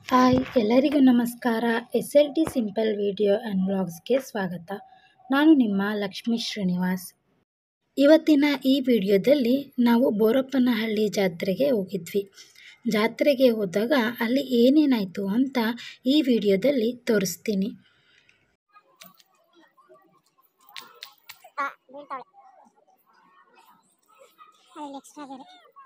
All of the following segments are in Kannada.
ಹಾಯ್ ಎಲ್ಲರಿಗೂ ನಮಸ್ಕಾರ S L T simple video and ವ್ಲಾಗ್ಸ್ಗೆ ಸ್ವಾಗತ ನಾನು ನಿಮ್ಮ ಲಕ್ಷ್ಮೀ ಶ್ರೀನಿವಾಸ್ ಇವತ್ತಿನ ಈ ವಿಡಿಯೋದಲ್ಲಿ ನಾವು ಬೋರಪ್ಪನಹಳ್ಳಿ ಜಾತ್ರೆಗೆ ಹೋಗಿದ್ವಿ ಜಾತ್ರೆಗೆ ಹೋದಾಗ ಅಲ್ಲಿ ಏನೇನಾಯಿತು ಅಂತ ಈ ವಿಡಿಯೋದಲ್ಲಿ ತೋರಿಸ್ತೀನಿ ಆ, ಬೀಳ್ತಾಳೆ ಅಲ್ಲಿ ಎಕ್ಸ್ಟ್ರಾ ಬೇರೆ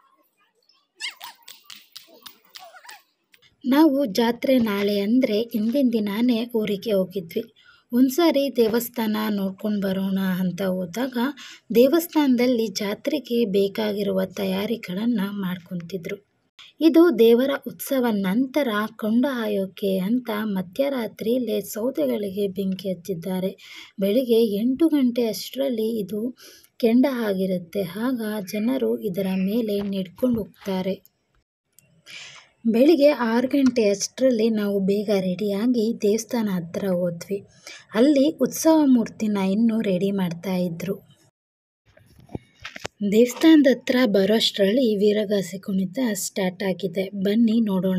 ನಾವು ಜಾತ್ರೆ ನಾಳೆ ಅಂದರೆ ಹಿಂದಿನ ದಿನಾನೇ ಊರಿಗೆ ಹೋಗಿದ್ವಿ ಒಂದ್ಸಾರಿ ದೇವಸ್ಥಾನ ನೋಡ್ಕೊಂಡು ಬರೋಣ ಅಂತ ಹೋದಾಗ ದೇವಸ್ಥಾನದಲ್ಲಿ ಜಾತ್ರೆಗೆ ಬೇಕಾಗಿರುವ ತಯಾರಿಗಳನ್ನು ಮಾಡ್ಕೊತಿದ್ರು ಇದು ದೇವರ ಉತ್ಸವ ನಂತರ ಕೊಂಡ ಹಾಯೋಕೆ ಅಂತ ಮಧ್ಯರಾತ್ರಿಯಲ್ಲೇ ಸೌದೆಗಳಿಗೆ ಬೆಂಕಿ ಹಚ್ಚಿದ್ದಾರೆ ಬೆಳಿಗ್ಗೆ ಎಂಟು ಗಂಟೆ ಅಷ್ಟರಲ್ಲಿ ಇದು ಕೆಂಡ ಆಗಿರುತ್ತೆ ಆಗ ಜನರು ಇದರ ಮೇಲೆ ನೆಡ್ಕೊಂಡು ಹೋಗ್ತಾರೆ ಬೆಳಿಗ್ಗೆ ಆರು ಗಂಟೆ ಅಷ್ಟರಲ್ಲಿ ನಾವು ಬೇಗ ರೆಡಿಯಾಗಿ ದೇವಸ್ಥಾನ ಹತ್ರ ಹೋದ್ವಿ ಅಲ್ಲಿ ಉತ್ಸವ ಮೂರ್ತಿನ ಇನ್ನೂ ರೆಡಿ ಮಾಡ್ತಾ ಇದ್ರು ದೇವಸ್ಥಾನದ ಹತ್ರ ಬರೋಷ್ಟರಲ್ಲಿ ವೀರಗಾಸೆ ಕುಣಿತ ಸ್ಟಾರ್ಟ್ ಆಗಿದೆ ಬನ್ನಿ ನೋಡೋಣ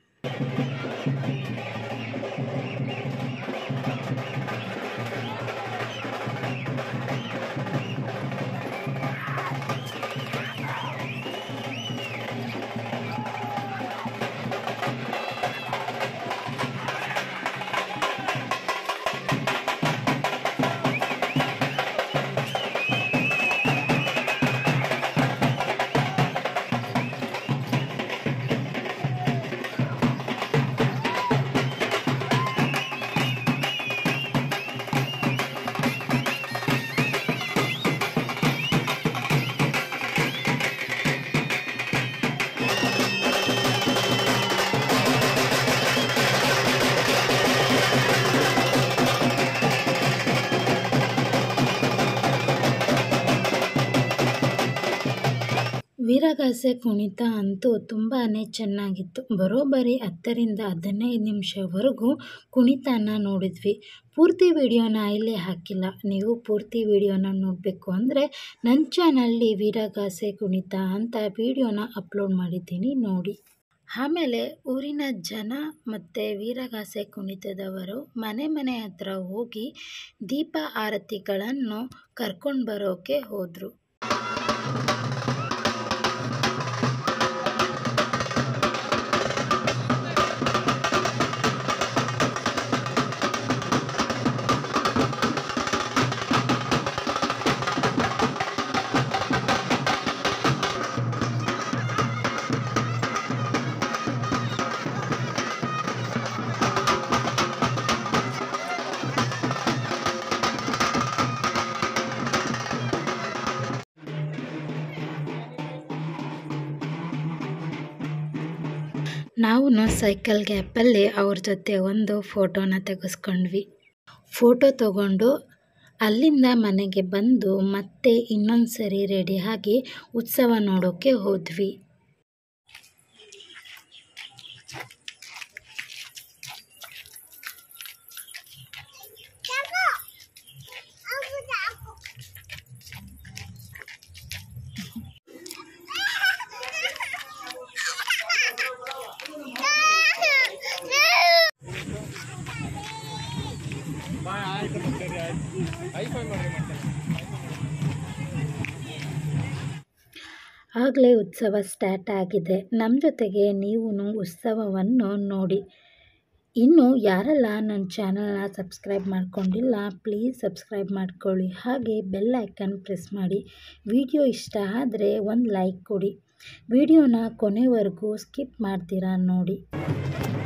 ವೀರಗಾಸೆ ಕುಣಿತ ಅಂತೂ ತುಂಬಾ ಚೆನ್ನಾಗಿತ್ತು ಬರೋಬ್ಬರಿ ಹತ್ತರಿಂದ ಹದಿನೈದು ನಿಮಿಷವರೆಗೂ ಕುಣಿತನ ನೋಡಿದ್ವಿ ಪೂರ್ತಿ ವಿಡಿಯೋನ ಇಲ್ಲಿ ಹಾಕಿಲ್ಲ ನೀವು ಪೂರ್ತಿ ವಿಡಿಯೋನ ನೋಡಬೇಕು ಅಂದರೆ ನನ್ನ ಚಾನಲ್ಲಿ ವೀರಗಾಸೆ ಕುಣಿತ ಅಂತ ವಿಡಿಯೋನ ಅಪ್ಲೋಡ್ ಮಾಡಿದ್ದೀನಿ ನೋಡಿ ಆಮೇಲೆ ಊರಿನ ಜನ ಮತ್ತು ವೀರಗಾಸೆ ಕುಣಿತದವರು ಮನೆ ಮನೆ ಹತ್ರ ಹೋಗಿ ದೀಪ ಆರತಿಗಳನ್ನು ಕರ್ಕೊಂಡು ಬರೋಕ್ಕೆ ಹೋದರು ನಾವು ಸೈಕಲ್ ಗ್ಯಾಪಲ್ಲಿ ಅವ್ರ ಜೊತೆ ಒಂದು ಫೋಟೋನ ತೆಗೆಸ್ಕೊಂಡ್ವಿ ಫೋಟೋ ತಗೊಂಡು ಅಲ್ಲಿಂದ ಮನೆಗೆ ಬಂದು ಮತ್ತೆ ಇನ್ನೊಂದು ಸರಿ ರೆಡಿಯಾಗಿ ಉತ್ಸವ ನೋಡೋಕ್ಕೆ ಹೋದ್ವಿ ಆಗಲೇ ಉತ್ಸವ ಸ್ಟಾರ್ಟ್ ಆಗಿದೆ ನಮ್ಮ ಜೊತೆಗೆ ನೀವು ಉತ್ಸವವನ್ನು ನೋಡಿ ಇನ್ನು ಯಾರೆಲ್ಲ ನನ್ನ ಚಾನಲ್ನ ಸಬ್ಸ್ಕ್ರೈಬ್ ಮಾಡ್ಕೊಂಡಿಲ್ಲ ಪ್ಲೀಸ್ ಸಬ್ಸ್ಕ್ರೈಬ್ ಮಾಡ್ಕೊಳ್ಳಿ ಹಾಗೆ ಬೆಲ್ ಐಕನ್ ಪ್ರೆಸ್ ಮಾಡಿ ವಿಡಿಯೋ ಇಷ್ಟ ಆದರೆ ಒಂದು ಲೈಕ್ ಕೊಡಿ ವಿಡಿಯೋನ ಕೊನೆವರೆಗೂ ಸ್ಕಿಪ್ ಮಾಡ್ತೀರಾ ನೋಡಿ